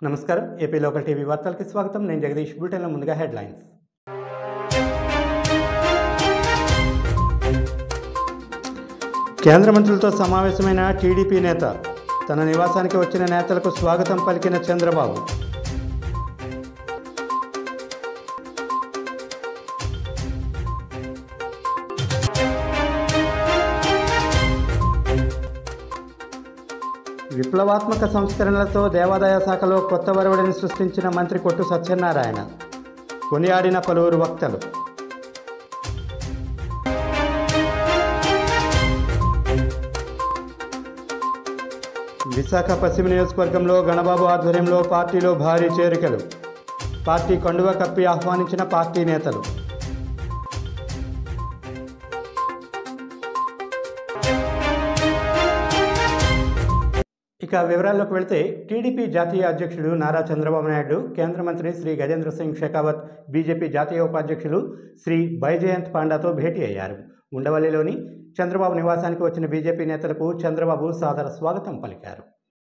నమస్కారం AP local TV వార్తలకి స్వాగతం నేను జగదీష్ బులెటిన్లో ముందుగా హెడ్లైన్స్ కేంద్ర మంత్రులతో సమావేశమైన టీడీపీ నేత తన నివాసానికి వచ్చిన నేతలకు స్వాగతం పలికిన చంద్రబాబు విప్లవాత్మక సంస్కరణలతో దేవాదాయ శాఖలో కొత్త వరవడిని సృష్టించిన మంత్రి కొట్టు సత్యనారాయణ కొనియాడిన పలువురు వక్తలు విశాఖ పశ్చిమ నియోజకవర్గంలో గణబాబు ఆధ్వర్యంలో పార్టీలో భారీ చేరికలు పార్టీ కండువ కప్పి ఆహ్వానించిన పార్టీ నేతలు ఇక వివరాల్లోకి వెళ్తే టీడీపీ జాతీయ అధ్యక్షుడు నారా చంద్రబాబు నాయుడు కేంద్ర మంత్రి శ్రీ గజేంద్ర సింగ్ షెకావత్ బీజేపీ జాతీయ ఉపాధ్యక్షులు శ్రీ బైజయంత్ పాండాతో భేటీ అయ్యారు ఉండవల్లిలోని చంద్రబాబు నివాసానికి వచ్చిన బీజేపీ నేతలకు చంద్రబాబు సాదర స్వాగతం పలికారు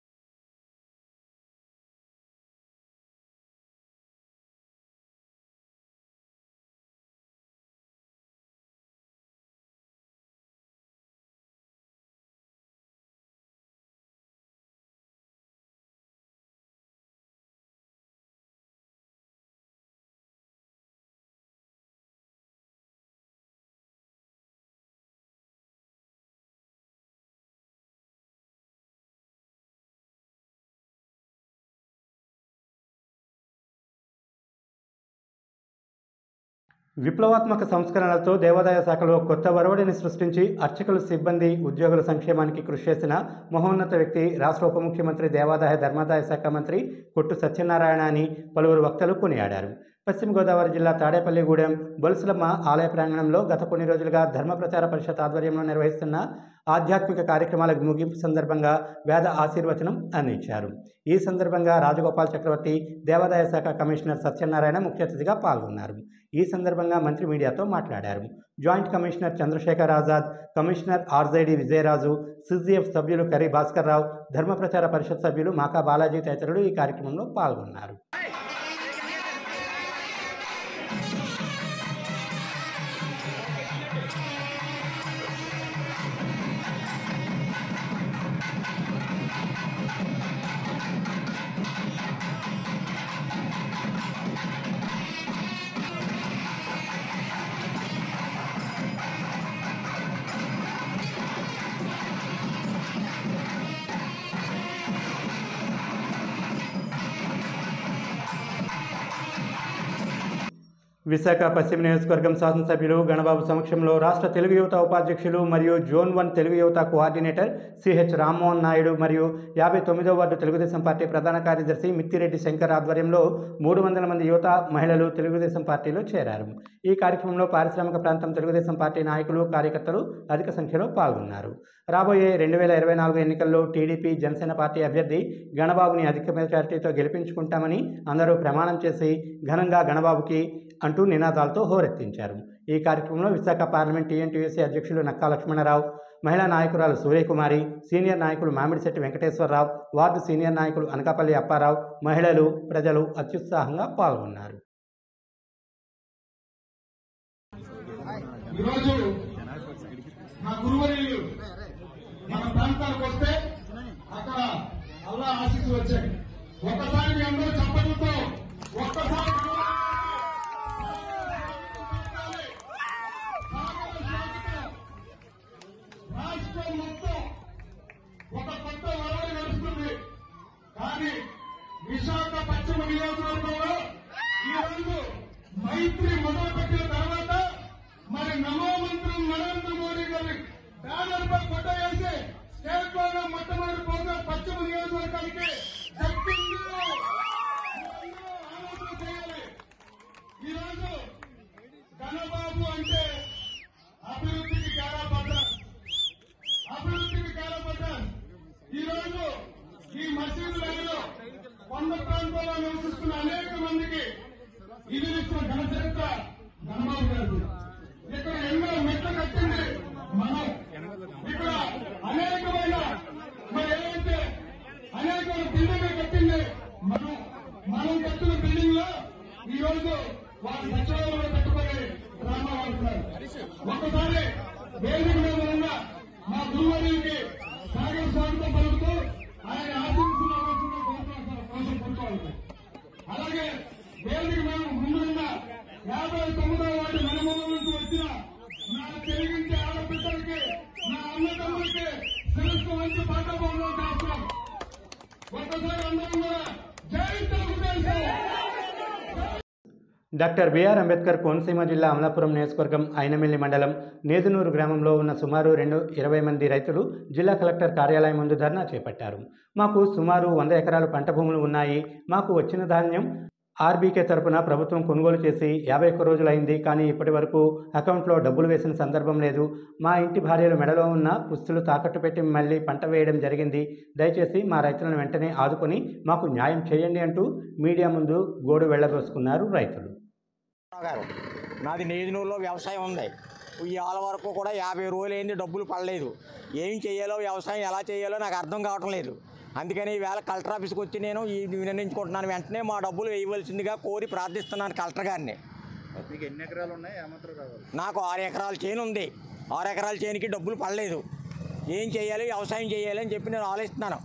విప్లవాత్మక సంస్కరణలతో దేవాదాయ శాఖలో కొత్త వరవడిని సృష్టించి అర్చకులు సిబ్బంది ఉద్యోగుల సంక్షేమానికి కృషి చేసిన మహోన్నత వ్యక్తి రాష్ట్ర ఉప ముఖ్యమంత్రి దేవాదాయ ధర్మాదాయ శాఖ మంత్రి కొట్టు సత్యనారాయణ అని పలువురు వక్తలు కొనియాడారు పశ్చిమ గోదావరి జిల్లా తాడేపల్లిగూడెం బొలుసులమ్మ ఆలయ ప్రాంగణంలో గత కొన్ని రోజులుగా ధర్మ ప్రచార పరిషత్ ఆధ్వర్యంలో నిర్వహిస్తున్న ఆధ్యాత్మిక కార్యక్రమాలకు ముగింపు సందర్భంగా వేద ఆశీర్వచనం అందించారు ఈ సందర్భంగా రాజగోపాల్ చక్రవర్తి దేవాదాయ శాఖ కమిషనర్ సత్యనారాయణ ముఖ్య అతిథిగా పాల్గొన్నారు ఈ సందర్భంగా మంత్రి మీడియాతో మాట్లాడారు joint commissioner Chandrashekhar Azad commissioner RJD Vijayaraju CGF సభ్యులు కరి భాస్కర్ రావు ధర్మ ప్రచార పరిషత్ సభ్యులు మాకా బాలాజీ తదితరులు ఈ కార్యక్రమంలో పాల్గొన్నారు విశాఖ పశ్చిమ నియోజకవర్గం శాసనసభ్యులు గణబాబు సమక్షంలో రాష్ట్ర తెలుగు యువత ఉపాధ్యక్షులు మరియు జోన్ వన్ తెలుగు యువత కోఆర్డినేటర్ సిహెచ్ రామ్మోహన్ నాయుడు మరియు యాభై తొమ్మిదో వార్డు తెలుగుదేశం పార్టీ ప్రధాన కార్యదర్శి మిత్తిరెడ్డి శంకర్ ఆధ్వర్యంలో మూడు వందల మంది యువత మహిళలు తెలుగుదేశం పార్టీలో చేరారు ఈ కార్యక్రమంలో పారిశ్రామిక ప్రాంతం తెలుగుదేశం పార్టీ నాయకులు కార్యకర్తలు అధిక సంఖ్యలో పాల్గొన్నారు రాబోయే రెండు వేల ఇరవై నాలుగు ఎన్నికల్లో టీడీపీ జనసేన పార్టీ అభ్యర్థి గణబాబుని అధిక మెజార్టీతో గెలిపించుకుంటామని అందరూ ప్రమాణం చేసి ఘనంగా గణబాబుకి అంటూ నినాదాలతో హోరెత్తించారు ఈ కార్యక్రమంలో విశాఖ పార్లమెంట్ టీఎన్టీయూసీ అధ్యక్షులు నక్కా లక్ష్మణరావు మహిళా నాయకురాలు సూర్యకుమారి సీనియర్ నాయకులు మామిడిశెట్టి వెంకటేశ్వరరావు వార్డు సీనియర్ నాయకులు అనకాపల్లి అప్పారావు మహిళలు ప్రజలు అత్యుత్సాహంగా పాల్గొన్నారు ఈరోజు మా గురువర్యులు మన ప్రాంతానికి వస్తే అక్కడ అల్లా ఆశీస్సు వచ్చాయి ఒక్కసారి మీ అందరూ చప్పట్లతో ఒక్కసారి రాష్ట్రం మొత్తం ఒక కొత్త వరవడి నడుస్తుంది కానీ విశాఖ పశ్చిమ నియోజకవర్గంలో ఈ రోజు మైత్రి మొదలుపెట్టిన తర్వాత మరి నమో మంత్రం నరేంద్ర మోడీ గారి బ్యానర్ పై ఫోటో వేసి స్టేట్ లోనే మొట్టమొదటి ప్రోగ్రాం పశ్చిమ నియోజకవర్గానికి దక్కింది. మీరందరూ ఆలోచన చేయాలి ఈ రోజు ఘనబాబు అంటే అభివృద్ధికి చాలా పడ్డారు అభివృద్ధికి కాలపడ్డారు ఈ రోజు ఈ మసీదు లైన్లో కొండ ప్రాంతాల్లో నివసిస్తున్న అనేక మందికి ఇది ఇచ్చిన ఘన చరిత్ర ధనబాబు గారు ఇక్కడ ఎన్నో మెట్లు కట్టింది మనం ఇక్కడ అనేకమైన మరి ఏదైతే అనేకమైన బిల్డింగ్లు కట్టింది మనం వారి సచివాలయంలో పెట్టుకొని డ్రామా ఆడుతున్నారు ఒకసారి వేదిక మీద ఉన్న మా గురువర్యులకి సాగర స్వాగతం పలుకుతూ ఆయన ఆశీర్వదించిన కోరుతున్నాను కోసం కూర్చోవాలి అలాగే వేదిక మీద ముందున్న యాభై తొమ్మిదవ వాటి నలుమూల నుంచి వచ్చిన నా తెలిగించే ఆడపిల్లలకి నా అన్నదమ్ములకి శిరస్సు వంచి పాఠభవనంలో చేస్తున్నాం ఒక్కసారి అందరం కూడా జై తెలుగుదేశం డాక్టర్ బిఆర్ అంబేద్కర్ కోనసీమ జిల్లా అమలాపురం నియోజకవర్గం అయినమిల్లి మండలం నేదునూరు గ్రామంలో ఉన్న సుమారు రెండు ఇరవై మంది రైతులు జిల్లా కలెక్టర్ కార్యాలయం ముందు ధర్నా చేపట్టారు మాకు సుమారు వంద ఎకరాలు పంట భూములు ఉన్నాయి మాకు వచ్చిన ధాన్యం ఆర్బీకే తరపున ప్రభుత్వం కొనుగోలు చేసి యాభై ఒక్క రోజులైంది కానీ ఇప్పటి వరకు అకౌంట్లో డబ్బులు వేసిన సందర్భం లేదు మా ఇంటి భార్యలు మెడలో ఉన్న పుస్తులు తాకట్టు పెట్టి మళ్ళీ పంట వేయడం జరిగింది దయచేసి మా రైతులను వెంటనే ఆదుకొని మాకు న్యాయం చేయండి అంటూ మీడియా ముందు గోడు వెళ్ళబోసుకున్నారు రైతులు గారు నాది నేదినూరులో వ్యవసాయం ఉంది ఇవాళ వరకు కూడా యాభై రోజులు అయింది డబ్బులు పడలేదు ఏం చేయాలో వ్యవసాయం ఎలా చేయాలో నాకు అర్థం కావటం లేదు అందుకని ఈవేళ కలెక్టర్ ఆఫీస్కి వచ్చి నేను ఈ నిర్ణయించుకుంటున్నాను వెంటనే మా డబ్బులు వేయవలసిందిగా కోరి ప్రార్థిస్తున్నాను కలెక్టర్ గారిని మీకు ఎన్ని ఎకరాలు ఉన్నాయి ఏమాత్రం కావాలి నాకు ఆరు ఎకరాల చేను ఉంది ఆరు ఎకరాల చేనుకి డబ్బులు పడలేదు ఏం చేయాలి వ్యవసాయం చేయాలి అని చెప్పి నేను ఆలోచిస్తున్నాను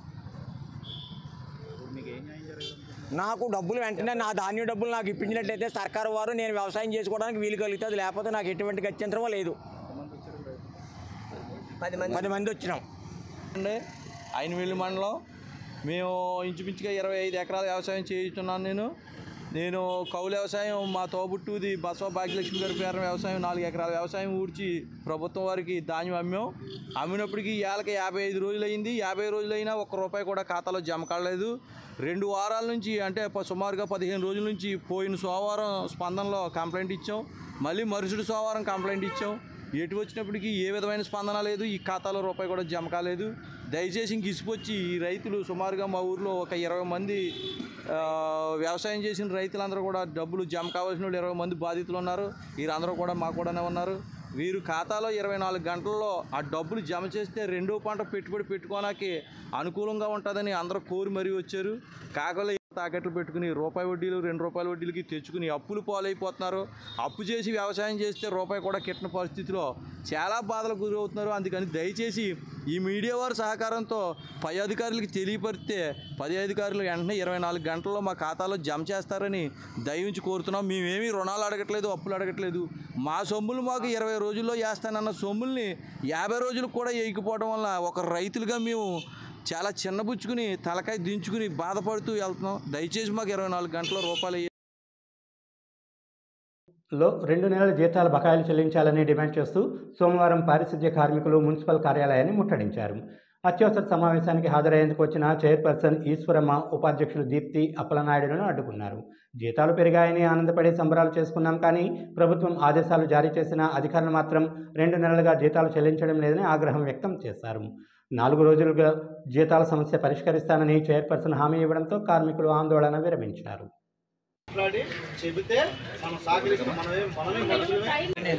ఇప్పుడు మీకు ఏం న్యాయం జరగాలి నాకు డబ్బులు వెంటనే నా ధాన్యం డబ్బులు నాకు ఇప్పించినట్లయితే సర్కారు వారు నేను వ్యవసాయం చేసుకోవడానికి వీలు కలుగుతుంది లేకపోతే నాకు ఎటువంటి గత్యంతరమో లేదు ఎంతమంది వచ్చారు రైతులు? పది మంది పది మంది వచ్చినాం అండి అయినవెల్లి మండలం మేము ఇంచుమించుగా ఇరవై ఐదు ఎకరాల వ్యవసాయం చేస్తున్నాను నేను నేను కౌలు వ్యవసాయం మా తోబుట్టుది బసవ భాగ్యలక్ష్మి గారి పేరు వ్యవసాయం నాలుగు ఎకరాల వ్యవసాయం ఊడ్చి ప్రభుత్వం వారికి ధాన్యం అమ్మాం అమ్మినప్పటికీ ఏళ్ళకి యాభై ఐదు రోజులు అయింది యాభై రోజులైనా ఒక్క రూపాయి కూడా ఖాతాలో జమ కాలేదు రెండు వారాల నుంచి అంటే ప- సుమారుగా పదిహేను రోజుల నుంచి పోయిన సోమవారం స్పందనలో కంప్లైంట్ ఇచ్చాం మళ్ళీ మరుసటి సోమవారం కంప్లైంట్ ఇచ్చాం ఎటు వచ్చినప్పటికీ ఏ విధమైన స్పందన లేదు ఈ ఖాతాలో రూపాయి కూడా జమ కాలేదు దయచేసి ఇంక ఇసుకొచ్చి ఈ రైతులు సుమారుగా మా ఊర్లో ఒక ఇరవై మంది ఆ, వ్యవసాయం చేసిన రైతులందరూ కూడా డబ్బులు జమ కావాల్సిన వాళ్ళు ఇరవై మంది బాధితులు ఉన్నారు వీరందరూ కూడా మా కూడానే ఉన్నారు వీరు ఖాతాలో ఇరవై నాలుగు గంటల్లో ఆ డబ్బులు జమ చేస్తే రెండో పంట పెట్టుబడి పెట్టుకోవడానికి అనుకూలంగా ఉంటుందని అందరూ కోరి మరీ వచ్చారు కాకలు తాకట్లు పెట్టుకుని రూపాయి వడ్డీలు రెండు రూపాయల వడ్డీలకి తెచ్చుకుని అప్పులు పాలైపోతున్నారు అప్పు చేసి వ్యవసాయం చేస్తే రూపాయి కూడా కిట్టిన పరిస్థితిలో చాలా బాధలకు గురవుతున్నారు అందుకని దయచేసి ఈ మీడియా వారి సహకారంతో పై అధికారులకి తెలియపరిస్తే పది అధికారులు వెంటనే ఇరవై నాలుగు గంటల్లో మా ఖాతాలో జమ చేస్తారని దయించి కోరుతున్నాం మేమేమీ రుణాలు అడగట్లేదు అప్పులు అడగట్లేదు మా సొమ్ములు మాకు ఇరవై రోజుల్లో వేస్తానన్న సొమ్ముల్ని యాభై రోజులకు కూడా వేయకపోవడం వల్ల ఒక రైతులుగా మేము చాలా చిన్నబుచ్చుకుని తలకాయ దించుకుని బాధపడుతూ వెళ్తున్నాం దయచేసి మాకు ఇరవై నాలుగు గంటల రూపాయలు ఇయ్య- లో రెండు నెలల జీతాల బకాయిలు చెల్లించాలని డిమాండ్ చేస్తూ సోమవారం పారిశుద్ధ్య కార్మికులు మున్సిపల్ కార్యాలయాన్ని ముట్టడించారు అత్యవసర సమావేశానికి హాజరయ్యేందుకు వచ్చిన చైర్పర్సన్ ఈశ్వరమ్మ ఉపాధ్యక్షులు దీప్తి అప్పలనాయుడులను అడ్డుకున్నారు జీతాలు పెరిగాయని ఆనందపడి సంబరాలు చేసుకున్నాం కానీ ప్రభుత్వం ఆదేశాలు జారీ చేసిన అధికారులు మాత్రం రెండు నెలలుగా జీతాలు చెల్లించడం లేదని ఆగ్రహం వ్యక్తం చేశారు నాలుగు రోజులుగా జీతాల సమస్య పరిష్కరిస్తానని చైర్పర్సన్ హామీ ఇవ్వడంతో కార్మికులు ఆందోళన విరమించారు మాట్లాడి చెబితే మనం సహకరిస్తాం మనమే మనమే మనుషులమే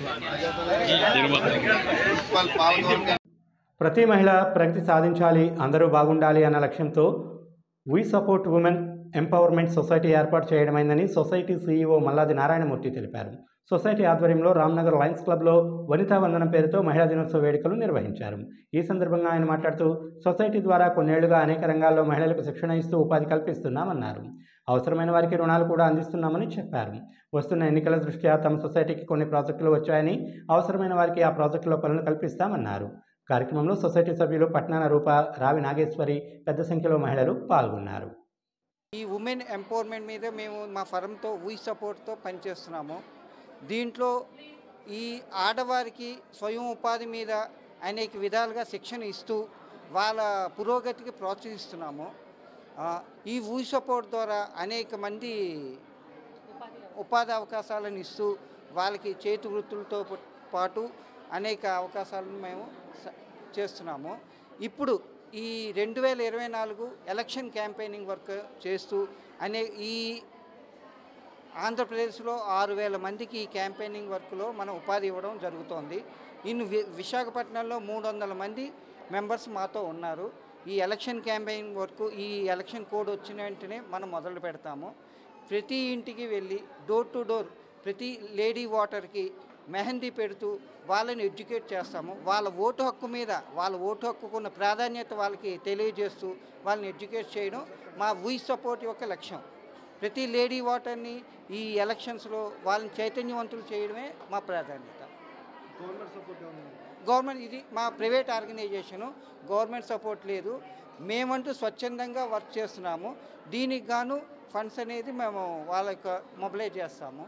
ప్రతి మహిళ ప్రగతి సాధించాలి అందరూ బాగుండాలి అన్న లక్ష్యంతో we support women empowerment society ఏర్పాటు చేయడమైందని సొసైటీ సీఈఓ మల్లాది నారాయణమూర్తి తెలిపారు సొసైటీ ఆధ్వర్యంలో రామ్నగర్ లయన్స్ క్లబ్లో వనితా వందనం పేరుతో మహిళా దినోత్సవ వేడుకలు నిర్వహించారు ఈ సందర్భంగా ఆయన మాట్లాడుతూ సొసైటీ ద్వారా కొన్నేళ్లుగా అనేక రంగాల్లో మహిళలకు శిక్షణ ఇస్తూ ఉపాధి కల్పిస్తున్నామన్నారు అవసరమైన వారికి రుణాలు కూడా అందిస్తున్నామని చెప్పారు వస్తున్న ఎన్నికల దృష్ట్యా తమ సొసైటీకి కొన్ని ప్రాజెక్టులు వచ్చాయని అవసరమైన వారికి ఆ ప్రాజెక్టులో పనులు కల్పిస్తామన్నారు కార్యక్రమంలో సొసైటీ సభ్యులు పట్నాన రూప రావి నాగేశ్వరి పెద్ద సంఖ్యలో మహిళలు పాల్గొన్నారు ఈ ఉమెన్ ఎంపవర్మెంట్ మీద మేము మా ఫరంతో వీ సపోర్ట్తో పనిచేస్తున్నాము దీంట్లో ఈ ఆడవారికి స్వయం ఉపాధి మీద అనేక విధాలుగా శిక్షణ ఇస్తూ వాళ్ళ పురోగతికి ప్రోత్సహిస్తున్నాము ఆ, ఈ వీ సపోర్ట్ ద్వారా అనేక మంది ఉపాధి అవకాశాలను ఇస్తూ వాళ్ళకి చేతి వృత్తులతో ప- పాటు అనేక అవకాశాలను మేము స- చేస్తున్నాము ఇప్పుడు ఈ రెండు వేల ఇరవై నాలుగు ఎలక్షన్ క్యాంపెయినింగ్ వర్క్ చేస్తూ అనే ఈ ఆంధ్రప్రదేశ్లో ఆరు వేల మందికి ఈ క్యాంపెయినింగ్ వర్క్లో మనం ఉపాధి ఇవ్వడం జరుగుతోంది ఇన్ వి- విశాఖపట్నంలో మూడు వందల మంది మెంబర్స్ మాతో ఉన్నారు ఈ ఎలక్షన్ క్యాంపెయిన్ వర్క్ ఈ ఎలక్షన్ కోడ్ వచ్చిన వెంటనే మనం మొదలు పెడతాము ప్రతి ఇంటికి వెళ్ళి డోర్ టు డోర్ ప్రతి లేడీ ఓటర్కి మెహందీ పెడుతూ వాళ్ళని ఎడ్యుకేట్ చేస్తాము వాళ్ళ ఓటు హక్కు మీద వాళ్ళ ఓటు హక్కుకున్న ప్రాధాన్యత వాళ్ళకి తెలియజేస్తూ వాళ్ళని ఎడ్యుకేట్ చేయడం మా వీ సపోర్ట్ యొక్క లక్ష్యం ప్రతి లేడీ ఓటర్ని ఈ ఎలక్షన్స్లో వాళ్ళని చైతన్యవంతులు చేయడమే మా ప్రాధాన్యత గవర్నమెంట్ ఇది మా ప్రైవేట్ ఆర్గనైజేషను గవర్నమెంట్ సపోర్ట్ లేదు మేమంటూ స్వచ్ఛందంగా వర్క్ చేస్తున్నాము దీనికి గాను ఫండ్స్ అనేది మేము వాళ్ళకి మొబిలైజ్ చేస్తాము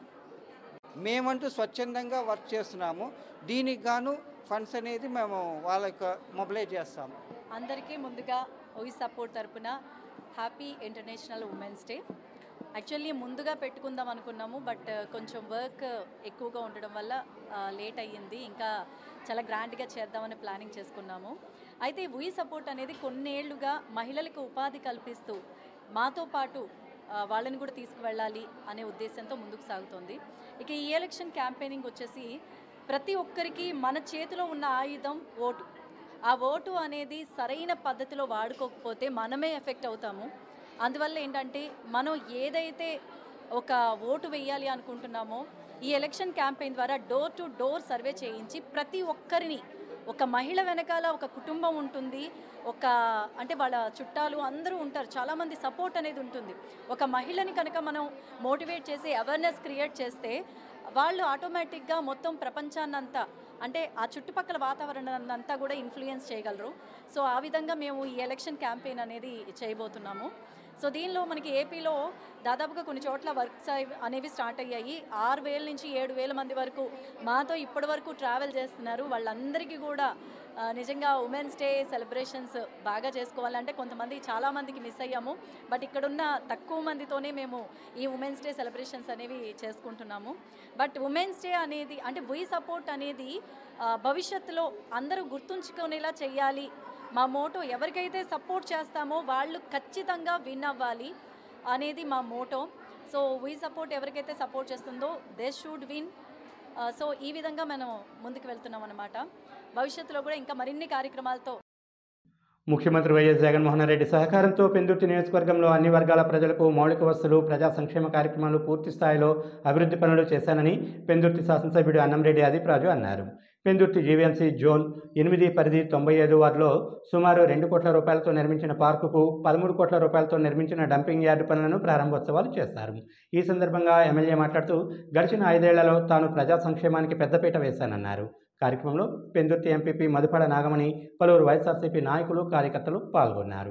మేమంటూ స్వచ్ఛందంగా వర్క్ చేస్తున్నాము దీనికి గాను ఫండ్స్ అనేది మేము వాళ్ళకి మొబిలైజ్ చేస్తాము అందరికీ ముందుగా ఓయి సపోర్ట్ తరపున happy international women's day actually ముందుగా పెట్టుకుందాం అనుకున్నాము బట్ కొంచెం వర్క్ ఎక్కువగా ఉండడం వల్ల లేట్ అయ్యింది ఇంకా చాలా గ్రాండ్గా చేద్దామని ప్లానింగ్ చేసుకున్నాము అయితే ఉయి సపోర్ట్ అనేది కొన్నేళ్లుగా మహిళలకు ఉపాధి కల్పిస్తూ మాతో పాటు ఆ, వాళ్ళని కూడా తీసుకువెళ్ళాలి అనే ఉద్దేశంతో ముందుకు సాగుతోంది ఇక ఈ ఎలక్షన్ క్యాంపెయినింగ్ వచ్చేసి ప్రతి ఒక్కరికి మన చేతిలో ఉన్న ఆయుధం ఓటు ఆ ఓటు అనేది సరైన పద్ధతిలో వాడుకోకపోతే మనమే ఎఫెక్ట్ అవుతాము అందువల్ల ఏంటంటే మనం ఏదైతే ఒక ఓటు వేయాలి అనుకుంటున్నామో ఈ ఎలక్షన్ క్యాంపెయిన్ ద్వారా డోర్ టు డోర్ సర్వే చేయించి ప్రతి ఒక్కరిని ఒక మహిళ వెనకాల ఒక కుటుంబం ఉంటుంది ఒక అంటే వాళ్ళ చుట్టాలు అందరూ ఉంటారు చాలామంది సపోర్ట్ అనేది ఉంటుంది ఒక మహిళని కనుక మనం మోటివేట్ చేసి అవేర్నెస్ క్రియేట్ చేస్తే వాళ్ళు ఆటోమేటిక్గా మొత్తం ప్రపంచాన్నంతా అంటే ఆ చుట్టుపక్కల వాతావరణాన్ని అంతా కూడా ఇన్ఫ్లుయెన్స్ చేయగలరు సో ఆ విధంగా మేము ఈ ఎలక్షన్ క్యాంపెయిన్ అనేది చేయబోతున్నాము సో దీనిలో మనకి ఏపీలో దాదాపుగా కొన్ని చోట్ల వర్క్స్ అవి- అనేవి స్టార్ట్ అయ్యాయి ఆరు వేల నుంచి ఏడు వేల మంది వరకు మాతో ఇప్పటి వరకు ట్రావెల్ చేస్తున్నారు వాళ్ళందరికీ కూడా ఆ, నిజంగా ఉమెన్స్ డే సెలబ్రేషన్స్ బాగా చేసుకోవాలంటే కొంతమంది చాలామందికి మిస్ అయ్యాము బట్ ఇక్కడున్న తక్కువ మందితోనే మేము ఈ ఉమెన్స్ డే సెలబ్రేషన్స్ అనేవి చేసుకుంటున్నాము బట్ ఉమెన్స్ డే అనేది అంటే వీ సపోర్ట్ అనేది ఆ, భవిష్యత్తులో అందరూ గుర్తుంచుకునేలా చెయ్యాలి మా మోటో ఎవరికైతే సపోర్ట్ చేస్తామో వాళ్ళు ఖచ్చితంగా విన్ అవ్వాలి అనేది మా మోటో సో వీ సపోర్ట్ ఎవరికైతే సపోర్ట్ చేస్తుందో దే షుడ్ విన్ సో ఈ విధంగా మనం ముందుకు వెళ్తున్నాం అనమాట భవిష్యత్తులో కూడా ఇంకా మరిన్ని కార్యక్రమాలతో ముఖ్యమంత్రి వైఎస్ జగన్మోహన్ రెడ్డి సహకారంతో పెందుర్తి నియోజకవర్గంలో అన్ని వర్గాల ప్రజలకు మౌలిక వసతులు ప్రజా సంక్షేమ కార్యక్రమాలు పూర్తి స్థాయిలో అభివృద్ధి పనులు చేశానని పెందుర్తి శాసనసభ్యుడు అన్నంరెడ్డి ఆదిప్రాజు అన్నారు పెందుర్తి జీవీఎంసీ జోన్ ఎనిమిది పరిధి తొంభై ఐదు వార్డులో సుమారు రెండు కోట్ల రూపాయలతో నిర్మించిన పార్కుకు పదమూడు కోట్ల రూపాయలతో నిర్మించిన డంపింగ్ యార్డు పనులను ప్రారంభోత్సవాలు చేశారు ఈ సందర్భంగా ఎమ్మెల్యే మాట్లాడుతూ గడిచిన ఐదేళ్లలో తాను ప్రజా సంక్షేమానికి పెద్దపీట వేశానన్నారు కార్యక్రమంలో పెందుర్తి ఎంపీపీ మధుపడ నాగమణి పలువురు వైఎస్ఆర్సీపీ నాయకులు కార్యకర్తలు పాల్గొన్నారు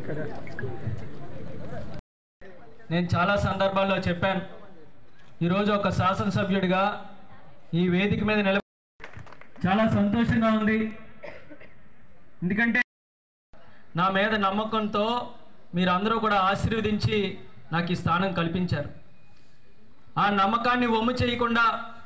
నేను చాలా సందర్భాల్లో చెప్పాను ఈరోజు ఒక శాసనసభ్యుడిగా ఈ వేదిక మీద నిల చాలా సంతోషంగా ఉంది ఎందుకంటే నా మీద నమ్మకంతో మీరందరూ కూడా ఆశీర్వదించి నాకు ఈ స్థానం కల్పించారు ఆ నమ్మకాన్ని వమ్ము చేయకుండా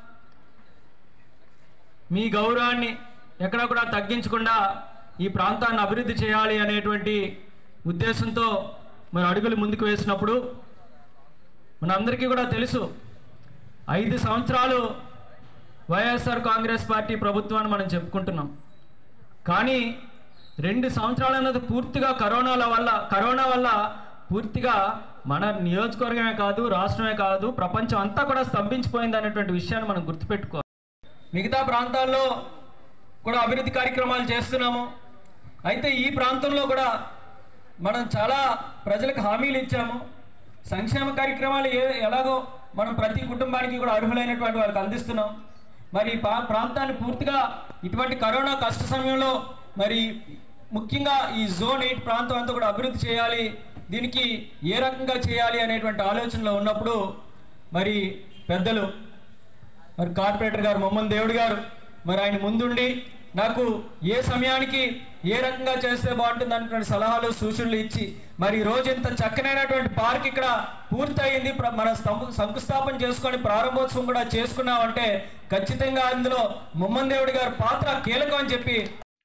మీ గౌరవాన్ని ఎక్కడా కూడా తగ్గించకుండా ఈ ప్రాంతాన్ని అభివృద్ధి చేయాలి అనేటువంటి ఉద్దేశంతో మరి అడుగులు ముందుకు వేసినప్పుడు మనందరికీ కూడా తెలుసు ఐదు సంవత్సరాలు వైఎస్ఆర్ కాంగ్రెస్ పార్టీ ప్రభుత్వాన్ని మనం చెప్పుకుంటున్నాం కానీ రెండు సంవత్సరాలు అన్నది పూర్తిగా కరోనాల వల్ల కరోనా వల్ల పూర్తిగా మన నియోజకవర్గమే కాదు రాష్ట్రమే కాదు ప్రపంచం అంతా కూడా స్తంభించిపోయింది అనేటువంటి విషయాన్ని మనం గుర్తుపెట్టుకోవాలి మిగతా ప్రాంతాల్లో కూడా అభివృద్ధి కార్యక్రమాలు చేస్తున్నాము అయితే ఈ ప్రాంతంలో కూడా మనం చాలా ప్రజలకు హామీలు ఇచ్చాము సంక్షేమ కార్యక్రమాలు ఏ ఎలాగో మనం ప్రతి కుటుంబానికి కూడా అర్హులైనటువంటి వారికి అందిస్తున్నాం మరి ఈ పా- ప్రాంతాన్ని పూర్తిగా ఇటువంటి కరోనా కష్ట సమయంలో మరి ముఖ్యంగా ఈ జోన్ ఎయిట్ ప్రాంతం అంతా కూడా అభివృద్ధి చేయాలి దీనికి ఏ రకంగా చేయాలి అనేటువంటి ఆలోచనలో ఉన్నప్పుడు మరి పెద్దలు మరి కార్పొరేటర్ గారు మొమ్మన్ దేవుడు గారు మరి ఆయన ముందుండి నాకు ఏ సమయానికి ఏ రకంగా చేస్తే బాగుంటుంది అనేటువంటి సలహాలు సూచనలు ఇచ్చి మరి ఈ రోజు ఇంత చక్కనైనటువంటి పార్క్ ఇక్కడ పూర్తయింది ప్ర- మన స్తంభ శంకుస్థాపన చేసుకొని ప్రారంభోత్సవం కూడా చేసుకున్నామంటే ఖచ్చితంగా అందులో మొమ్మన్ దేవుడి గారి పాత్ర కీలకం అని చెప్పి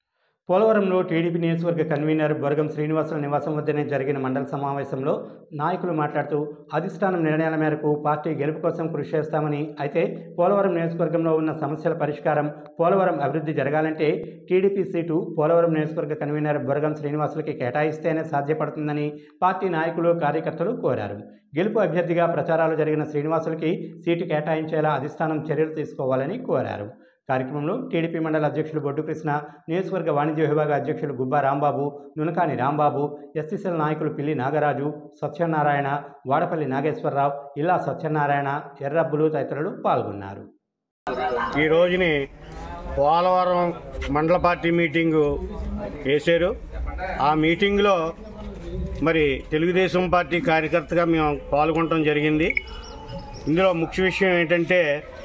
పోలవరంలో టీడీపీ నియోజకవర్గ కన్వీనర్ బొరగం శ్రీనివాసుల నివాసం వద్దనే జరిగిన మండల సమావేశంలో నాయకులు మాట్లాడుతూ అధిష్టానం నిర్ణయాల మేరకు పార్టీ గెలుపు కోసం కృషి చేస్తామని అయితే పోలవరం నియోజకవర్గంలో ఉన్న సమస్యల పరిష్కారం పోలవరం అభివృద్ధి జరగాలంటే టీడీపీ సీటు పోలవరం నియోజకవర్గ కన్వీనర్ బొరగం శ్రీనివాసులకి కేటాయిస్తేనే సాధ్యపడుతుందని పార్టీ నాయకులు కార్యకర్తలు కోరారు గెలుపు అభ్యర్థిగా ప్రచారాలు జరిగిన శ్రీనివాసులకి సీటు కేటాయించేలా అధిష్టానం చర్యలు తీసుకోవాలని కోరారు కార్యక్రమంలో టీడీపీ మండల అధ్యక్షులు బొడ్డు కృష్ణ నియోజకవర్గ వాణిజ్య విభాగ అధ్యక్షులు గుబ్బా రాంబాబు నునకాని రాంబాబు ఎస్సీసీల నాయకులు పిల్లి నాగరాజు సత్యనారాయణ వాడపల్లి నాగేశ్వరరావు ఇల్లా సత్యనారాయణ ఎర్రబ్బులు తదితరులు పాల్గొన్నారు ఈ రోజుని పోలవరం మండల పార్టీ మీటింగు వేశారు ఆ మీటింగ్లో మరి తెలుగుదేశం పార్టీ కార్యకర్తగా మేము పాల్గొనడం జరిగింది ఇందులో ముఖ్య విషయం ఏంటంటే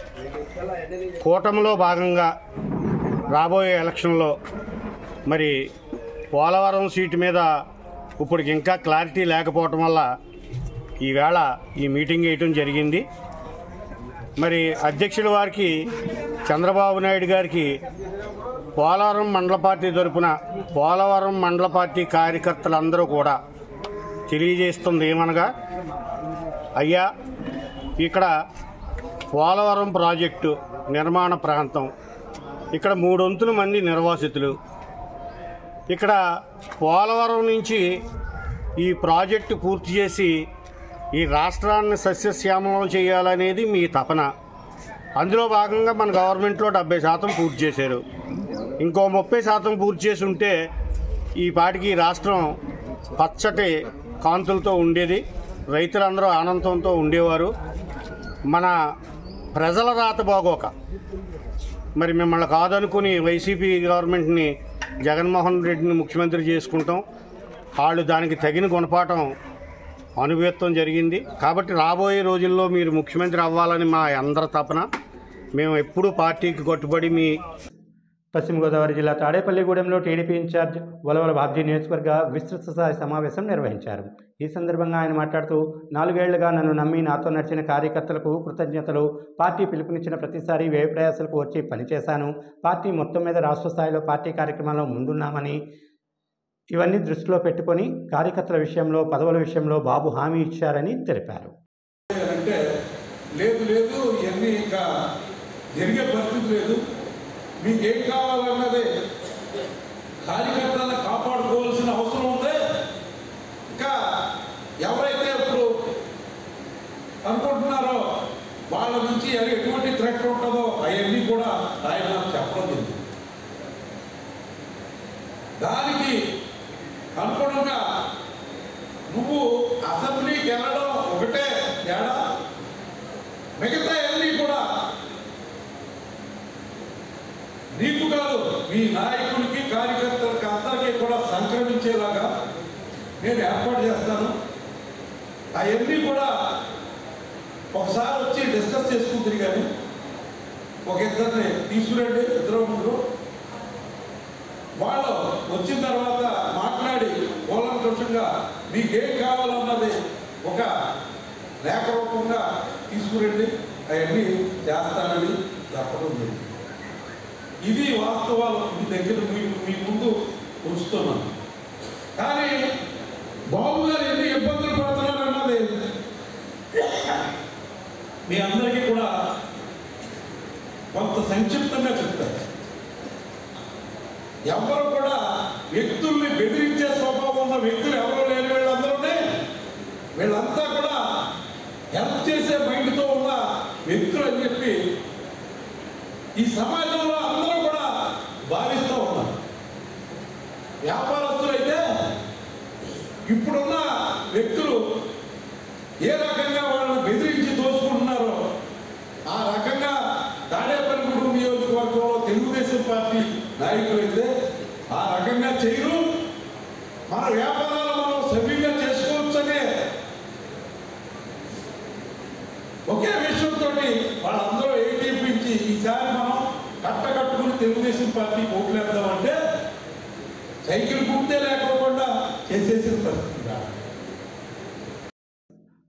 కూటమిలో భాగంగా రాబోయే ఎలక్షన్లో మరి పోలవరం సీటు మీద ఇప్పుడు ఇంకా క్లారిటీ లేకపోవటం వల్ల ఈవేళ ఈ మీటింగ్ వేయటం జరిగింది మరి అధ్యక్షుల వారికి చంద్రబాబు నాయుడు గారికి పోలవరం మండల పార్టీ తరపున పోలవరం మండల పార్టీ కార్యకర్తలందరూ కూడా తెలియజేస్తుంది ఏమనగా అయ్యా ఇక్కడ పోలవరం ప్రాజెక్టు నిర్మాణ ప్రాంతం ఇక్కడ మూడొంతుల మంది నిర్వాసితులు ఇక్కడ పోలవరం నుంచి ఈ ప్రాజెక్టు పూర్తి చేసి ఈ రాష్ట్రాన్ని సస్యశ్యామలం చేయాలనేది మీ తపన అందులో భాగంగా మన గవర్నమెంట్లో డెబ్బై శాతం పూర్తి చేశారు ఇంకో ముప్పై శాతం పూర్తి చేసి ఉంటే ఈ పాటికి ఈ రాష్ట్రం పచ్చటి కాంతులతో ఉండేది రైతులందరూ ఆనందంతో ఉండేవారు మన ప్రజల రాత బాగోక మరి మిమ్మల్ని కాదనుకుని వైసీపీ గవర్నమెంట్ని జగన్మోహన్ రెడ్డిని ముఖ్యమంత్రి చేసుకుంటాం వాళ్ళు దానికి తగిన గుణపాఠం అనుభవిత్వం జరిగింది కాబట్టి రాబోయే రోజుల్లో మీరు ముఖ్యమంత్రి అవ్వాలని మా అందరి తపన మేము ఎప్పుడూ పార్టీకి కట్టుబడి మీ పశ్చిమ గోదావరి జిల్లా తాడేపల్లిగూడెంలో టీడీపీ ఇన్ఛార్జ్ వలవల బాబ్జీ నియోజకవర్గ విస్తృత స్థాయి సమావేశం నిర్వహించారు ఈ సందర్భంగా ఆయన మాట్లాడుతూ నాలుగేళ్లుగా నన్ను నమ్మి నాతో నడిచిన కార్యకర్తలకు కృతజ్ఞతలు పార్టీ పిలుపునిచ్చిన ప్రతిసారి వ్యయ ప్రయాసాలకు వచ్చి పనిచేశాను పార్టీ మొత్తం మీద రాష్ట్ర స్థాయిలో పార్టీ కార్యక్రమాల్లో ముందున్నామని ఇవన్నీ దృష్టిలో పెట్టుకొని కార్యకర్తల విషయంలో పదవుల విషయంలో బాబు హామీ ఇచ్చారని తెలిపారు అంటే లేదు లేదు ఇవన్నీ ఇంకా జరిగే పరిస్థితి లేదు మీకు ఏం కావాలన్నది కార్యకర్తలను కాపాడుకోవాల్సిన అవసరం ఉంది ఇంకా ఎవరైతే ఇప్పుడు అనుకుంటున్నారో వాళ్ళ నుంచి ఎటువంటి థ్రెట్ ఉంటుందో అవన్నీ కూడా ఆయన నాకు చెప్పడం జరిగింది దానికి అనుగుణంగా నువ్వు అసెంబ్లీకి వెళ్ళడం ఒకటే తేడా మిగతా అన్ని కూడా నీకు కాదు మీ నాయకుడికి కార్యకర్తలకి అందరికీ కూడా సంక్రమించేలాగా నేను ఏర్పాటు చేస్తాను అవన్నీ కూడా ఒకసారి వచ్చి డిస్కస్ చేసుకుంటుంది కానీ ఒక ఇద్దరిని తీసుకురండి ఇద్దరు ముగ్గురు వాళ్ళు వచ్చిన తర్వాత మాట్లాడి కూలంకషంగా మీకేం కావాలన్నది ఒక లేఖ రూపంగా తీసుకురండి అవన్నీ చేస్తానని చెప్పడం జరిగింది ఇది వాస్తవాలు మీ దగ్గర మీ మీ ముందు ఉంచుతున్నాను కానీ బాబు గారు ఎన్ని ఇబ్బందులు పడుతున్నారు అన్నది మీ అందరికీ కూడా కొంత సంక్షిప్తంగా చెప్తారు ఎవరు కూడా వ్యక్తుల్ని బెదిరించే స్వభావం ఉన్న వ్యక్తులు ఎవరు లేని వీళ్ళందరూనే వీళ్ళంతా కూడా హెల్ప్ చేసే మైండ్తో ఉన్న వ్యక్తులు అని చెప్పి ఈ సమాజంలో అందరూ కూడా భావిస్తూ ఉన్నారు వ్యాపారస్తులైతే ఇప్పుడున్న వ్యక్తులు ఏ రకంగా వాళ్ళని బెదిరించి దోచుకుంటున్నారో ఆ రకంగా తాడేపల్లిగూడెం నియోజకవర్గంలో తెలుగుదేశం పార్టీ నాయకులైతే ఆ రకంగా చేయరు మన వ్యాపారాలు మనం సభ్యంగా చేసుకోవచ్చనే ఒకే విషయంతో వాళ్ళందరూ ఏకీపించి ఈసారి మనం కట్టకట్టుకుని తెలుగుదేశం పార్టీ ఓట్లేద్దామంటే సైకిల్ గుర్తే లేకోకుండా చేసేసిన పరిస్థితి కాదు.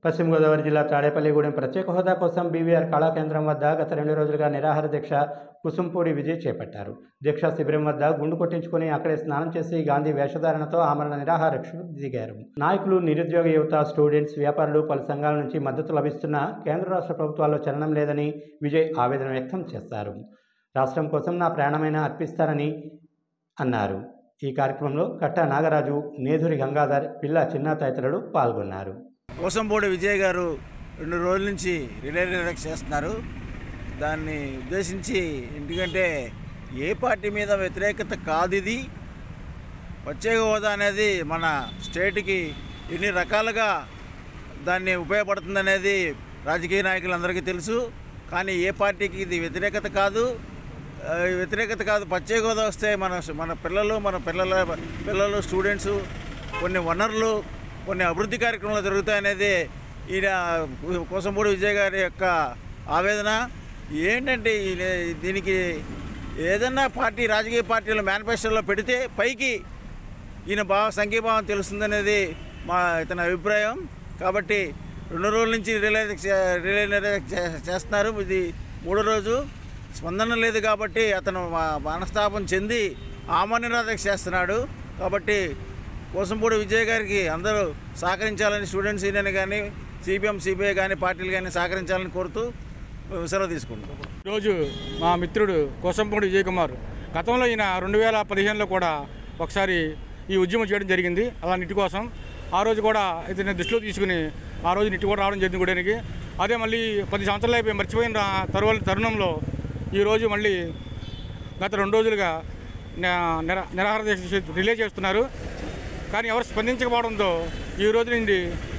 పశ్చిమ గోదావరి జిల్లా తాడేపల్లిగూడెం ప్రత్యేక హోదా కోసం బీవీఆర్ కళాకేంద్రం వద్ద గత రెండు రోజులుగా నిరాహార దీక్ష కుసుంపూడి విజయ్ చేపట్టారు దీక్షా శిబిరం వద్ద గుండు కొట్టించుకుని అక్కడే స్నానం చేసి గాంధీ వేషధారణతో ఆమరణ నిరాహారక్షకు దిగారు నాయకులు నిరుద్యోగ యువత స్టూడెంట్స్ వ్యాపారులు పలు సంఘాల నుంచి మద్దతు లభిస్తున్నా కేంద్ర రాష్ట్ర ప్రభుత్వాల్లో చలనం లేదని విజయ్ ఆవేదన వ్యక్తం చేశారు రాష్ట్రం కోసం నా ప్రాణమైన అర్పిస్తానని అన్నారు ఈ కార్యక్రమంలో కట్టా నాగరాజు నేధురి గంగాధర్ పిల్ల చిన్న తదితరులు పాల్గొన్నారు కోసంపూడి విజయ్ గారు రెండు రోజుల నుంచి రిలే రిలాక్స్ చేస్తున్నారు దాన్ని ఉద్దేశించి ఎందుకంటే ఏ పార్టీ మీద వ్యతిరేకత కాదు ఇది ప్రత్యేక హోదా అనేది మన స్టేట్కి ఎన్ని రకాలుగా దాన్ని ఉపయోగపడుతుంది అనేది రాజకీయ నాయకులందరికీ తెలుసు కానీ ఏ పార్టీకి ఇది వ్యతిరేకత కాదు ఆ, వ్యతిరేకత కాదు ప్రత్యేక హోదా వస్తే మన మన పిల్లలు మన పిల్లల పిల్లలు స్టూడెంట్స్ కొన్ని వనరులు కొన్ని అభివృద్ధి కార్యక్రమాలు జరుగుతాయనేది ఈయన కోసంపూడి విజయ్ గారి యొక్క ఆవేదన ఏంటంటే ఈయన- దీనికి ఏదన్నా పార్టీ రాజకీయ పార్టీలు మేనిఫెస్టోలో పెడితే పైకి ఈయన భావ సంఘీభావం తెలుస్తుందనేది మా ఇతని అభిప్రాయం కాబట్టి రెండు రోజుల నుంచి రిలే చే- రిలే నిరాహార చే- చేస్తున్నారు ఇది మూడో రోజు స్పందన లేదు కాబట్టి అతను మా- మనస్తాపం చెంది ఆమరణ చేస్తున్నాడు కాబట్టి కోసంపూడి విజయ్ గారికి అందరూ సహకరించాలని స్టూడెంట్స్ యూనియన్ కానీ సిపిఎం సిపిఐ కానీ పార్టీలు కానీ సహకరించాలని కోరుతూ సెలవు తీసుకుంటాం ఈరోజు మా మిత్రుడు కోసంపూడి విజయ్ కుమార్ గతంలో ఈయన రెండు వేల పదిహేనులో కూడా ఒకసారి ఈ ఉద్యమం చేయడం జరిగింది అలా నిటి కోసం ఆ రోజు కూడా ఇతని దృష్టిలో తీసుకుని ఆ రోజు నిట్టి కూడా రావడం జరిగింది గుడానికి అదే మళ్ళీ పది సంవత్సరాలు అయిపోయి మర్చిపోయిన రా- తరువాత తరుణంలో ఈరోజు మళ్ళీ గత రెండు రోజులుగా న- నిరా నిరాహార దీక్ష చే- రిలే చేస్తున్నారు కానీ ఎవరు స్పందించకపోవడంతో ఈ రోజు నుండి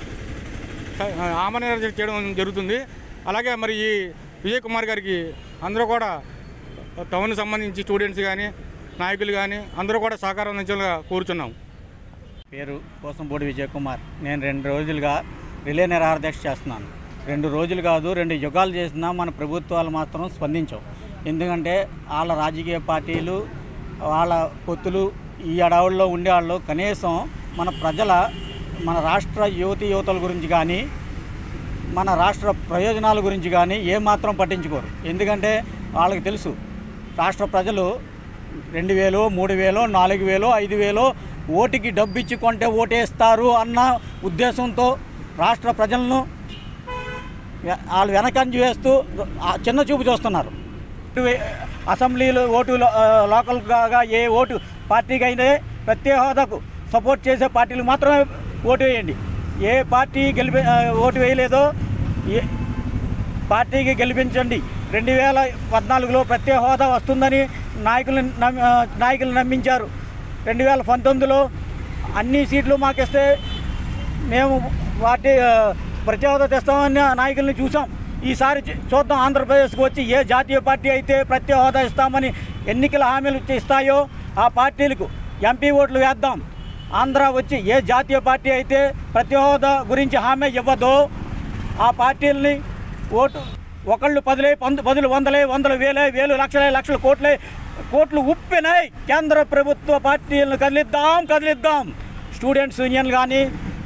ఆమరణ నిరాహార చేయడం జరుగుతుంది అలాగే మరి ఈ విజయ్ కుమార్ గారికి అందరూ కూడా టౌన్ సంబంధించి స్టూడెంట్స్ కానీ నాయకులు కానీ అందరూ కూడా సహకారం అందించాలని కోరుచున్నాం పేరు కోసంపూడి విజయ్ కుమార్ నేను రెండు రోజులుగా రిలే నిరాహార దీక్ష చేస్తున్నాను రెండు రోజులు కాదు రెండు యుగాలు చేసినా మన ప్రభుత్వాలు మాత్రం స్పందించవు ఎందుకంటే వాళ్ళ రాజకీయ పార్టీలు వాళ్ళ పొత్తులు ఈ అడవుల్లో ఉండేవాళ్ళు కనీసం మన ప్రజల మన రాష్ట్ర యువతి యువతల గురించి కానీ మన రాష్ట్ర ప్రయోజనాల గురించి కానీ ఏమాత్రం పట్టించుకోరు ఎందుకంటే వాళ్ళకి తెలుసు రాష్ట్ర ప్రజలు రెండు వేలు మూడు వేలు నాలుగు వేలు ఐదు వేలు ఓటుకి డబ్బు ఇచ్చి కొంటే ఓటేస్తారు అన్న ఉద్దేశంతో రాష్ట్ర ప్రజలను వె- వాళ్ళు వెనకంజ వేస్తూ ఆ చిన్న చూపు చూస్తున్నారు వే- అసెంబ్లీలో ఓటు లో- ఆ, లోకల్గా ఏ ఓటు పార్టీకి అయితే ప్రత్యేక హోదాకు సపోర్ట్ చేసే పార్టీలు మాత్రమే ఓటు వేయండి ఏ పార్టీ గెలిపి ఆ, ఓటు వేయలేదో ఏ పార్టీకి గెలిపించండి రెండు వేల పద్నాలుగులో ప్రత్యేక హోదా వస్తుందని నాయకులు నమ్మి ఆ, నాయకులు నమ్మించారు రెండు వేల పంతొమ్మిదిలో అన్ని సీట్లు మాకిస్తే మేము పార్టీ ఆ, ప్రత్యేక హోదా తెస్తామని నాయకుల్ని చూసాం ఈసారి చూ- చూద్దాం ఆంధ్రప్రదేశ్కి వచ్చి ఏ జాతీయ పార్టీ అయితే ప్రత్యేక హోదా ఇస్తామని ఎన్నికల హామీలు ఇచ్చి ఇస్తాయో ఆ పార్టీలకు ఎంపీ ఓట్లు వేద్దాం ఆంధ్ర వచ్చి ఏ జాతీయ పార్టీ అయితే ప్రత్యేక హోదా గురించి హామీ ఇవ్వదో ఆ పార్టీలని ఓటు ఒకళ్ళు పదులే పంద పదులు వందలే వందల వేలే వేలు లక్షలే లక్షల కోట్లే కోట్లు ఉప్పినాయి కేంద్ర ప్రభుత్వ పార్టీలను కదిలిద్దాం కదిలిద్దాం స్టూడెంట్స్ యూనియన్లు కానీ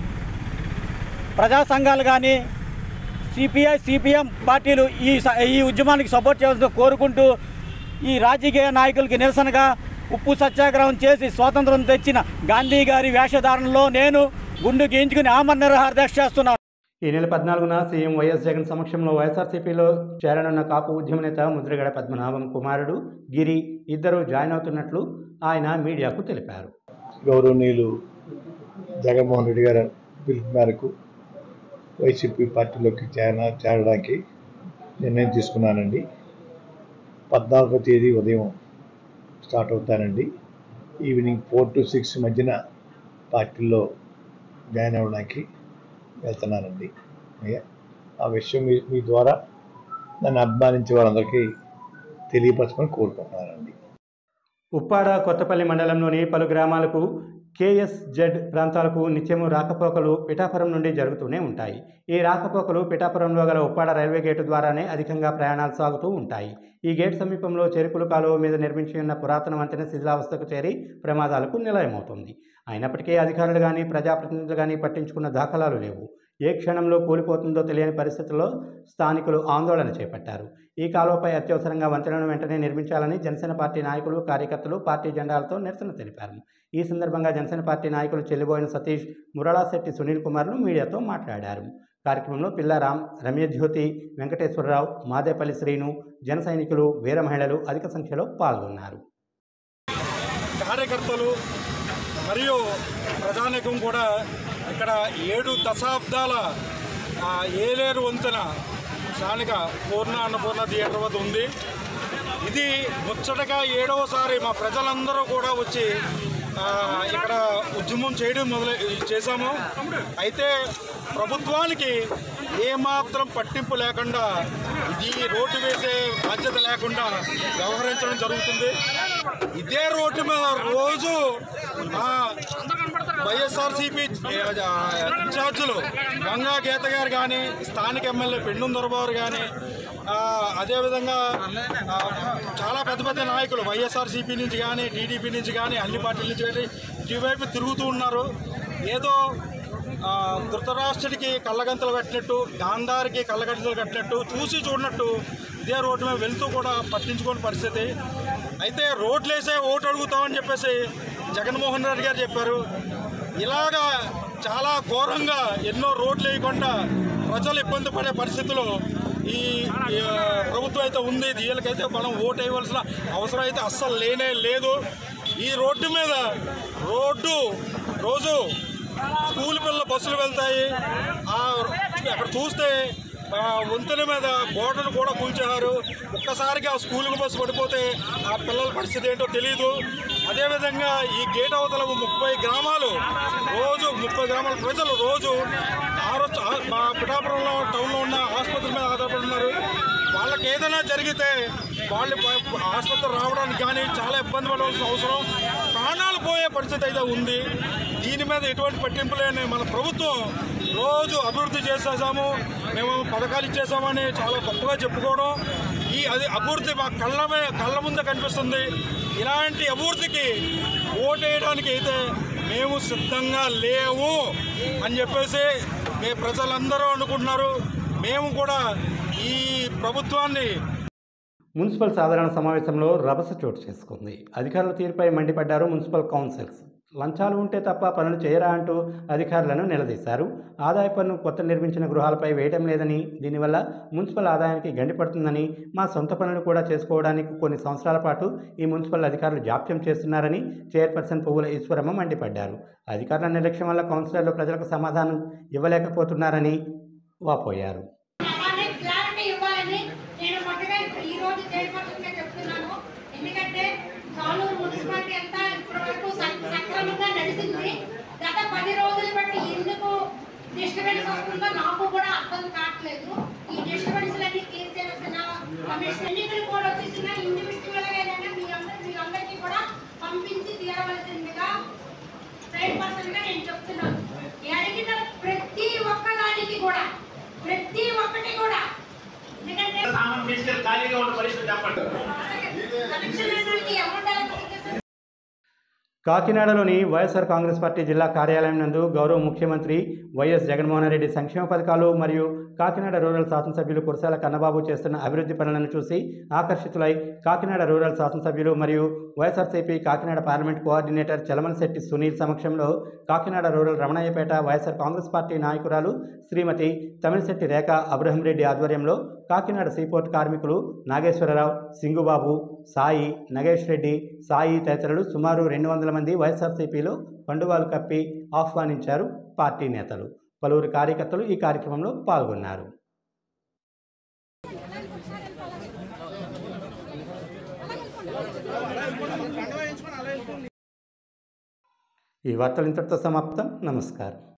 ప్రజా సంఘాలు కానీ సిపిఐ సిపిఎం పార్టీలు ఈ స- ఈ ఉద్యమానికి సపోర్ట్ చేయాల్సి కోరుకుంటూ ఈ రాజకీయ నాయకులకి నిరసనగా ఉప్పు సత్యాగ్రహం చేసి స్వాతంత్రం తెచ్చిన గాంధీ గారి వేషధారణలో నేను గుండు గీయించుకుని ఆమరణ నిరాహార దీక్ష చేస్తున్నాను ఈ నెల పద్నాలుగున సీఎం వైఎస్ జగన్ సమక్షంలో వైఎస్ఆర్సీపీలో చేరనున్న కాపు ఉద్యమ నేత ముద్రగడ పద్మనాభం కుమారుడు గిరి ఇద్దరు జాయిన్ అవుతున్నట్లు ఆయన మీడియాకు తెలిపారు గౌరవనీయులు జగన్మోహన్ రెడ్డి గారి పిలుపు మేరకు వైసీపీ పార్టీలోకి చేర చేరడానికి నిర్ణయం తీసుకున్నానండి పద్నాలుగో తేదీ ఉదయం స్టార్ట్ అవుతానండి ఈవినింగ్ ఫోర్ టు సిక్స్ మధ్యన పార్టీలో జాయిన్ అవ్వడానికి వెళ్తున్నానండి అయ్యా ఆ విషయం మీ మీ ద్వారా నన్ను అభిమానించే వాళ్ళందరికీ తెలియపరచమని కోరుకుంటున్నానండి ఉప్పాడ కొత్తపల్లి మండలంలోని పలు గ్రామాలకు కేఎస్జెడ్ ప్రాంతాలకు నిత్యము రాకపోకలు పిఠాపురం నుండి జరుగుతూనే ఉంటాయి ఈ రాకపోకలు పిఠాపురంలో గల ఉప్పాడ రైల్వే గేటు ద్వారానే అధికంగా ప్రయాణాలు సాగుతూ ఉంటాయి ఈ గేట్ సమీపంలో చెరుకుల కాలువ మీద నిర్మించి ఉన్న పురాతన వంతెన శిథిలావస్థకు చేరి ప్రమాదాలకు నిలయమవుతుంది అయినప్పటికీ అధికారులు కానీ ప్రజాప్రతినిధులు కానీ పట్టించుకున్న దాఖలాలు లేవు ఏ క్షణంలో కూలిపోతుందో తెలియని పరిస్థితుల్లో స్థానికులు ఆందోళన చేపట్టారు ఈ కాలువపై అత్యవసరంగా వంతెనను వెంటనే నిర్మించాలని జనసేన పార్టీ నాయకులు కార్యకర్తలు పార్టీ జెండాలతో నిరసన తెలిపారు ఈ సందర్భంగా జనసేన పార్టీ నాయకులు చెల్లిబోయిన సతీష్ మురళాశెట్టి సునీల్ కుమార్లు మీడియాతో మాట్లాడారు కార్యక్రమంలో పిల్లారాం రమ్యజ్యోతి వెంకటేశ్వరరావు మాదేపల్లి శ్రీను జన సైనికులు వీర మహిళలు అధిక సంఖ్యలో పాల్గొన్నారు కార్యకర్తలు మరియు ప్రజానికం కూడా ఇక్కడ ఏడు దశాబ్దాల ఆ, ఏలేరు వంతెన స్థానిక పూర్ణ అన్నపూర్ణ థియేటర్ వద్ద ఉంది ఇది ముచ్చటగా ఏడవసారి మా ప్రజలందరూ కూడా వచ్చి ఆ, ఇక్కడ ఉద్యమం చేయడం మొదలు చేశాము అయితే ప్రభుత్వానికి ఏమాత్రం పట్టింపు లేకుండా ఇది రోడ్డు వేసే బాధ్యత లేకుండా వ్యవహరించడం జరుగుతుంది ఇదే రోడ్డు మీద రోజు మా వైఎస్ఆర్సీపీ ఇన్ఛార్జీలు గంగా గీత గారు కానీ స్థానిక ఎమ్మెల్యే పెండుం దొరబారు కానీ అదేవిధంగా ఆ, చాలా పెద్ద పెద్ద నాయకులు వైఎస్ఆర్సీపీ నుంచి కానీ టీడీపీ నుంచి కానీ అన్ని పార్టీల నుంచి కానీ ఇటువైపు తిరుగుతూ ఉన్నారు ఏదో ఆ, ధృతరాష్ట్రుడికి కళ్ళగంతలు కట్టినట్టు గాంధారికి కళ్ళగంతలు కట్టినట్టు చూసి చూడనట్టు ఇదే రోడ్డు మీద వెళ్తూ కూడా పట్టించుకోని పరిస్థితి అయితే రోడ్లు వేసే ఓటు అడుగుతామని చెప్పేసి జగన్మోహన్ రెడ్డి గారు చెప్పారు ఇలాగా చాలా ఘోరంగా ఎన్నో రోడ్లు వేయకుండా ప్రజలు ఇబ్బంది పడే పరిస్థితిలో ఈ ఈ, ఆ, ప్రభుత్వం అయితే ఉంది వీళ్ళకైతే మనం ఓటు వేయవలసిన అవసరం అయితే అస్సలు లేనే లేదు ఈ రోడ్డు మీద రోడ్డు రోజు స్కూల్ పిల్లల బస్సులు వెళ్తాయి ఆ అక్కడ చూస్తే ఆ వంతెన మీద గోడను కూడా కూల్చారు ఒక్కసారిగా ఆ స్కూల్ బస్సు పడిపోతే ఆ పిల్లల పరిస్థితి ఏంటో తెలియదు అదేవిధంగా ఈ గేట్ అవతల ముప్పై గ్రామాలు రోజు ముప్పై గ్రామాల ప్రజలు రోజు ఆరో మా పిఠాపురంలో టౌన్లో ఉన్న ఆసుపత్రి మీద ఆధారపడి ఉన్నారు వాళ్ళకి ఏదైనా జరిగితే వాళ్ళు ప- ఆసుపత్రి రావడానికి కానీ చాలా ఇబ్బంది పడవలసిన అవసరం ప్రాణాలు పోయే పరిస్థితి అయితే ఉంది దీని మీద ఎటువంటి పట్టింపు లేని మన ప్రభుత్వం రోజు అభివృద్ధి చేసేసాము మేము పథకాలు ఇచ్చేసామని చాలా గొప్పగా చెప్పుకోవడం ఈ అది అభివృద్ధి మా కళ్ళ మే- కళ్ళ ముందే కనిపిస్తుంది ఇలాంటి అభివృద్ధికి ఓటేయడానికి అయితే మేము సిద్ధంగా లేవు అని చెప్పేసి మీ ప్రజలందరూ అనుకుంటున్నారు మేము కూడా ఈ ప్రభుత్వాన్ని మున్సిపల్ సాధారణ సమావేశంలో రభస చోటు చేసుకుంది అధికారుల తీరుపై మండిపడ్డారు మున్సిపల్ కౌన్సిల్స్ లంచాలు ఉంటే తప్ప పనులు చేయరా అంటూ అధికారులను నిలదీశారు ఆదాయ పన్ను కొత్త నిర్మించిన గృహాలపై వేయటం లేదని దీనివల్ల మున్సిపల్ ఆదాయానికి గండిపడుతుందని మా సొంత పనులు కూడా చేసుకోవడానికి కొన్ని సంవత్సరాల పాటు ఈ మున్సిపల్ అధికారులు జాప్యం చేస్తున్నారని చైర్పర్సన్ పువ్వుల ఈశ్వరమ్మ మండిపడ్డారు అధికారుల నిర్లక్ష్యం వల్ల కౌన్సిలర్లు ప్రజలకు సమాధానం ఇవ్వలేకపోతున్నారని వాపోయారు క్లారిటీ ఇవ్వాలని నేను మొదటగా ఈ రోజు చైర్పర్సన్ గా చెప్తున్నాను ఎందుకంటే కాలూరు మున్సిపాలిటీ అంతా ఇప్పటి వరకు సక్- సక్రమంగా నడిచింది గత పది రోజులు బట్టి ఎందుకు డిస్టర్బెన్స్ వస్తుందో నాకు కూడా అర్థం కావట్లేదు ఈ డిస్టర్బెన్స్ అన్ని తీర్చేసిన కమిషన్ ఎన్నికలు కూడా వచ్చేసిన ఇండివిజువల్ గా ఏదైనా మీ అందరి మీ అందరికీ కూడా పంపించి తీరవలసిందిగా చైర్పర్సన్ గా నేను చెప్తున్నాను అడిగిన ప్రతి ఒక్కదానికి కూడా ప్రతి ఒక్కటి కూడా ఎందుకంటే ఖాళీగా ఉన్న పరిస్థితి చెప్పండి కనెక్షన్ అనేది అమౌంట్ allocation కాకినాడలోని వైఎస్ఆర్ కాంగ్రెస్ పార్టీ జిల్లా కార్యాలయం నందు గౌరవ ముఖ్యమంత్రి వైఎస్ జగన్మోహన్ రెడ్డి సంక్షేమ పథకాలు మరియు కాకినాడ రూరల్ శాసనసభ్యులు కురసాల కన్నబాబు చేస్తున్న అభివృద్ధి పనులను చూసి ఆకర్షితులై కాకినాడ రూరల్ శాసనసభ్యులు మరియు YSRCP Kakinada parliament coordinator Chalamalasetti Sunil సమక్షంలో Kakinada rural Ramanayyapeta YSR Congress party నాయకురాలు శ్రీమతి తమిళశెట్టి రేఖ అబ్రహం రెడ్డి ఆధ్వర్యంలో కాకినాడ సీపోర్ట్ కార్మికులు నాగేశ్వరరావు సింగుబాబు సాయి నగేష్ రెడ్డి సాయి తదితరులు సుమారు రెండు వందల మంది వైఎస్ఆర్సీపీలో పండువాలు కప్పి ఆహ్వానించారు పార్టీ నేతలు పలువురు కార్యకర్తలు ఈ కార్యక్రమంలో పాల్గొన్నారు ఈ వార్తలు ఇంతటితో సమాప్తం నమస్కారం